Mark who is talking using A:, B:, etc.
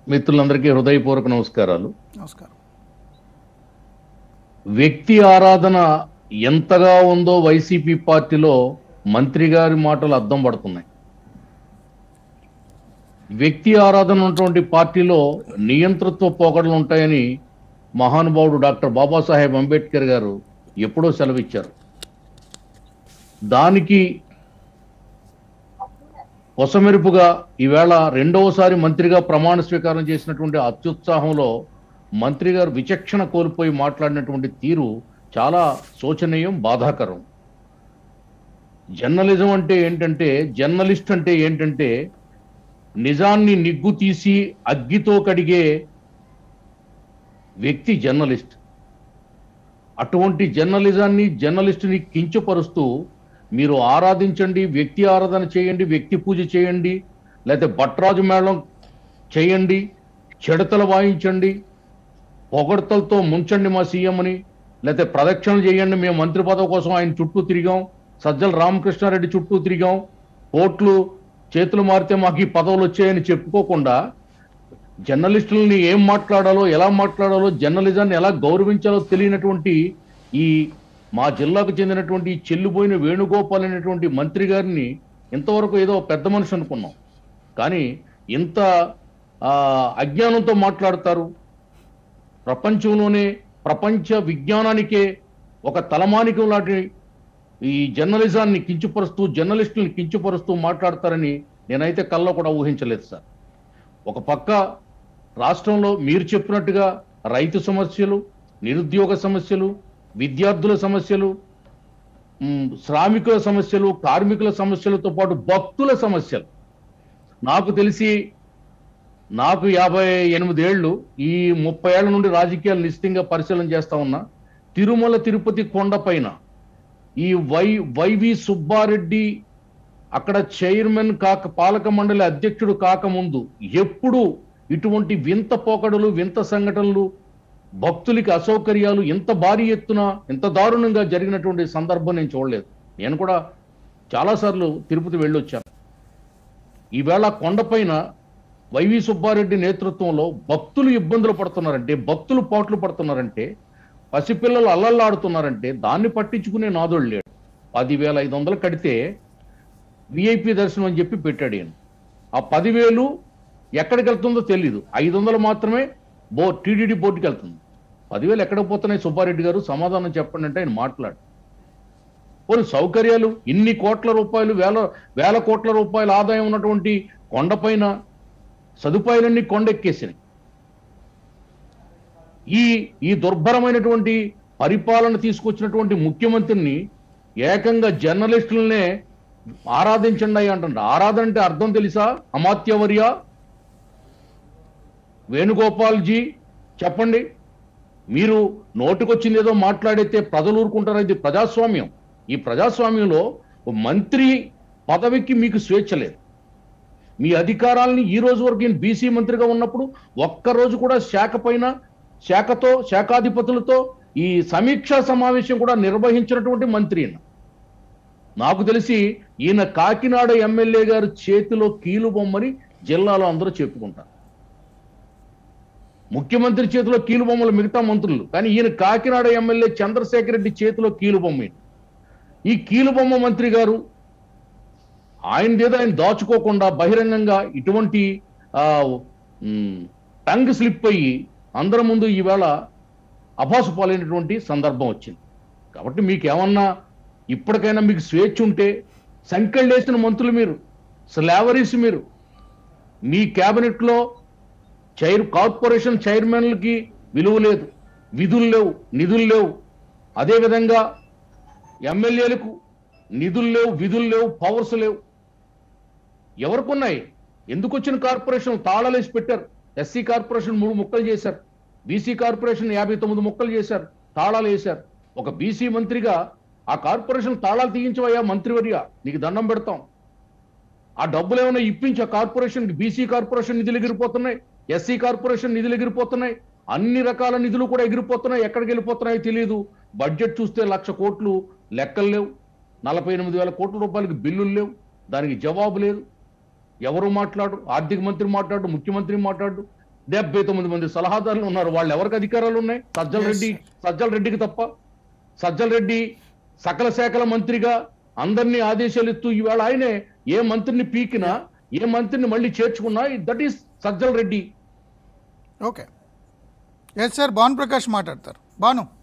A: మిత్రులందరికీ హృదయపూర్వక నమస్కారాలు
B: నమస్కారం
A: వ్యక్తి ఆరాధన ఎంతగా ఉందో వైసీపీ పార్టీలో మంత్రి గారి మాటలు అద్దం పడుతున్నాయి వ్యక్తి ఆరాధన ఉన్నటువంటి పార్టీలో నియంతృత్వ పోకడలు ఉంటాయని మహానుభావుడు డాక్టర్ బాబాసాహెబ్ అంబేద్కర్ గారు ఎప్పుడో సెలవిచ్చారు దానికి పొసమెరుపుగా ఈవేళ రెండవసారి మంత్రిగా ప్రమాణ స్వీకారం చేసినటువంటి అత్యుత్సాహంలో మంత్రి గారు విచక్షణ కోల్పోయి మాట్లాడినటువంటి తీరు చాలా శోచనీయం బాధాకరం జర్నలిజం అంటే ఏంటంటే జర్నలిస్ట్ అంటే ఏంటంటే నిజాన్ని నిగ్గు తీసి అగ్గితో కడిగే వ్యక్తి జర్నలిస్ట్ అటువంటి జర్నలిజాన్ని జర్నలిస్టుని కించపరుస్తూ మీరు ఆరాధించండి వ్యక్తి ఆరాధన చేయండి వ్యక్తి పూజ చేయండి లేకపోతే భట్రాజు మేళం చేయండి చెడతలు వాయించండి పొగడ్తలతో ముంచండి మా సీఎం అని లేకపోతే ప్రదక్షిణలు చేయండి మేము మంత్రి పదవి కోసం ఆయన చుట్టూ తిరిగాం సజ్జల రామకృష్ణారెడ్డి చుట్టూ తిరిగాం కోట్లు చేతులు మారితే మాకు ఈ పదవులు వచ్చాయని చెప్పుకోకుండా జర్నలిస్టులని ఏం మాట్లాడాలో ఎలా మాట్లాడాలో జర్నలిజాన్ని ఎలా గౌరవించాలో తెలియనటువంటి ఈ మా జిల్లాకు చెందినటువంటి ఈ చెల్లిపోయిన వేణుగోపాల్ అనేటువంటి మంత్రి గారిని ఇంతవరకు ఏదో పెద్ద మనిషి అనుకున్నాం కానీ ఇంత ఆ, అజ్ఞానంతో మాట్లాడతారు ప్రపంచంలోనే ప్రపంచ విజ్ఞానానికే ఒక తలమానికం లాంటి ఈ జర్నలిజాన్ని కించపరుస్తూ జర్నలిస్టులను కించపరుస్తూ మాట్లాడతారని నేనైతే కల్లో కూడా ఊహించలేదు సార్ ఒక పక్క రాష్ట్రంలో మీరు చెప్పినట్టుగా రైతు సమస్యలు నిరుద్యోగ సమస్యలు విద్యార్థుల సమస్యలు మ్, శ్రామికుల సమస్యలు కార్మికుల సమస్యలతో పాటు భక్తుల సమస్యలు నాకు తెలిసి నాకు యాభై ఎనిమిదేళ్లు ఈ ముప్పై ఏళ్ల నుండి రాజకీయాలు నిశ్చితంగా పరిశీలన చేస్తా ఉన్నా తిరుమల తిరుపతి కొండపైన ఈ వై వైవి సుబ్బారెడ్డి అక్కడ చైర్మన్ కాక పాలక మండలి అధ్యక్షుడు కాకముందు ఎప్పుడు ఇటువంటి వింత పోకడలు వింత సంఘటనలు భక్తులకి అసౌకర్యాలు ఇంత భారీ ఎత్తున ఇంత దారుణంగా జరిగినటువంటి సందర్భం నేను చూడలేదు నేను కూడా చాలాసార్లు తిరుపతి వెళ్ళొచ్చాను ఈవేళ కొండపైన వైవి సుబ్బారెడ్డి నేతృత్వంలో భక్తులు ఇబ్బందులు పడుతున్నారంటే భక్తులు పాట్లు పడుతున్నారంటే పసిపిల్లలు అల్లల్లాడుతున్నారంటే దాన్ని పట్టించుకునే నాదుడు లేడు పదివేల ఐదు వందలు కడితే విఐపి దర్శనం అని చెప్పి పెట్టాడు ఈయన ఆ పదివేలు ఎక్కడికి వెళ్తుందో తెలీదు ఐదు వందలు మాత్రమే బో టీడీడీ బోర్డుకి వెళ్తుంది పదివేలు ఎక్కడికి పోతున్నాయి సుబ్బారెడ్డి గారు సమాధానం చెప్పండి అంటే ఆయన మాట్లాడు కొన్ని సౌకర్యాలు ఇన్ని కోట్ల రూపాయలు వేల వేల కోట్ల రూపాయల ఆదాయం ఉన్నటువంటి కొండపైన సదుపాయాలన్నీ కొండెక్కేసినాయి ఈ ఈ దుర్భరమైనటువంటి పరిపాలన తీసుకొచ్చినటువంటి ముఖ్యమంత్రిని ఏకంగా జర్నలిస్టులనే ఆరాధించండి అంటుండ ఆరాధన అంటే అర్థం తెలుసా అమాత్యవర్య వేణుగోపాల్జీ చెప్పండి మీరు నోటికొచ్చింది ఏదో మాట్లాడితే ప్రజలు ఊరుకుంటారు ఇది ప్రజాస్వామ్యం ఈ ప్రజాస్వామ్యంలో ఓ మంత్రి పదవికి మీకు స్వేచ్ఛ లేదు మీ అధికారాలని ఈ రోజు వరకు నేను బీసీ మంత్రిగా ఉన్నప్పుడు ఒక్క రోజు కూడా శాఖ పైన శాఖతో శాఖాధిపతులతో ఈ సమీక్షా సమావేశం కూడా నిర్వహించినటువంటి మంత్రి ఈయన. నాకు తెలిసి ఈయన కాకినాడ ఎమ్మెల్యే గారు చేతిలో కీలు బొమ్మని జిల్లాలో అందరూ చెప్పుకుంటారు ముఖ్యమంత్రి చేతిలో కీలు బొమ్మలు మిగతా మంత్రులు కానీ ఈయన కాకినాడ ఎమ్మెల్యే చంద్రశేఖర్ రెడ్డి చేతిలో కీలు బొమ్మ ఈయన. ఈ కీలు బొమ్మ మంత్రి గారు ఆయనదేదో ఆయన దాచుకోకుండా బహిరంగంగా ఇటువంటి ఆ, ఉమ్, టంగ్ స్లిప్ అయ్యి అందరి ముందు ఈవేళ అభాసు పాలైనటువంటి సందర్భం వచ్చింది కాబట్టి మీకు ఏమన్నా ఇప్పటికైనా మీకు స్వేచ్ఛ ఉంటే సంకెళ్ళేసిన మంత్రులు మీరు స్లావరీస్ మీరు మీ క్యాబినెట్లో చైర్ కార్పొరేషన్ చైర్మన్లకి విలువ లేదు విధులు లేవు నిధులు లేవు అదేవిధంగా ఎమ్మెల్యేలకు నిధులు లేవు విధులు లేవు పవర్స్ లేవు ఎవరికున్నాయి ఎందుకు వచ్చిన కార్పొరేషన్ తాళాలేసి పెట్టారు ఎస్సీ కార్పొరేషన్ మూడు ముక్కలు చేశారు బీసీ కార్పొరేషన్ యాభై తొమ్మిది ముక్కలు చేశారు తాళాలు వేశారు ఒక బీసీ మంత్రిగా ఆ కార్పొరేషన్ తాళాలు తీయించవయ్యా మంత్రివర్య నీకు దండం పెడతాం ఆ డబ్బులు ఏమైనా ఇప్పించి ఆ కార్పొరేషన్ బీసీ కార్పొరేషన్ నిధులు ఎగిరిపోతున్నాయి ఎస్సీ కార్పొరేషన్ నిధులు ఎగిరిపోతున్నాయి అన్ని రకాల నిధులు కూడా ఎగిరిపోతున్నాయి ఎక్కడికి వెళ్ళిపోతున్నాయో తెలియదు బడ్జెట్ చూస్తే లక్ష కోట్లు లెక్కలు లేవు నలభై ఎనిమిది వేల కోట్ల రూపాయలకి బిల్లులు లేవు దానికి జవాబు లేదు ఎవరు మాట్లాడు ఆర్థిక మంత్రి మాట్లాడు ముఖ్యమంత్రి మాట్లాడు డెబ్బై తొమ్మిది మంది సలహాదారులు ఉన్నారు వాళ్ళు ఎవరికి అధికారాలు ఉన్నాయి సజ్జల
B: Yes,
A: రెడ్డి సజ్జల రెడ్డికి తప్ప సజ్జల రెడ్డి సకల శాఖల మంత్రిగా అందరినీ ఆదేశాలు ఇస్తూ ఈవేళ ఆయనే ఏ మంత్రిని పీకినా ఏ మంత్రిని మళ్ళీ చేర్చుకున్నా that is Sajjala Reddy
B: okay yes sir Bhanu Prakash మాట్లాడతారు భాను